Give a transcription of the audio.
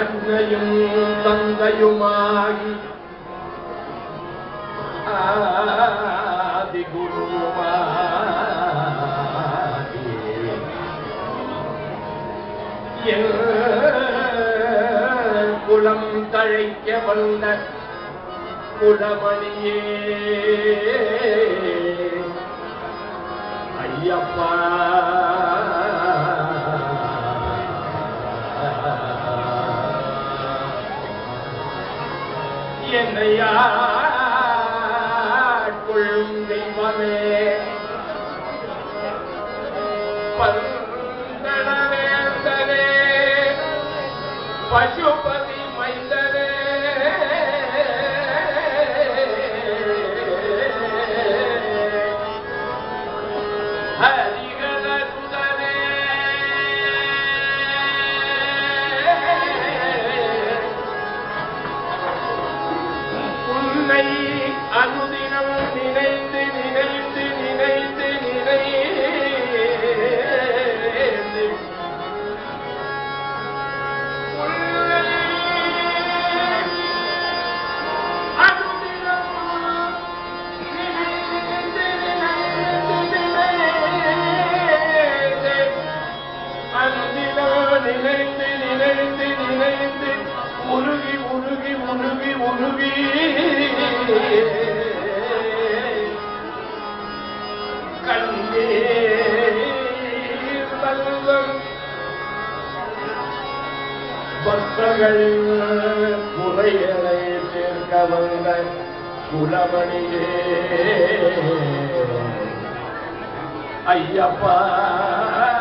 அன்னையும் தந்தையுமாகி ஆதி குருவாகி என் குலம் தழைக்க வந்த குலமணியே ஐயப்பா என்னையாட்கொள்ளும் தெய்வமே பந்தனவேந்தனே பசுபதி மைந்தனே ஹரிகர சுதனே உன்னை அனுதினம் நினைந்து நினைந்து நினைந்து நினைந்து உன்னை அனுதினம் நினைந்து நினைந்து நினைந்து அனுதினம் நினைந்து நினைந்து நினைந்து உருகி உருகி உருகி உருகி கண்ணீர் வெள்ளம் பக்தர்களின் குறைகளை சேர்க்க வந்த குலமணியே ஐயப்பா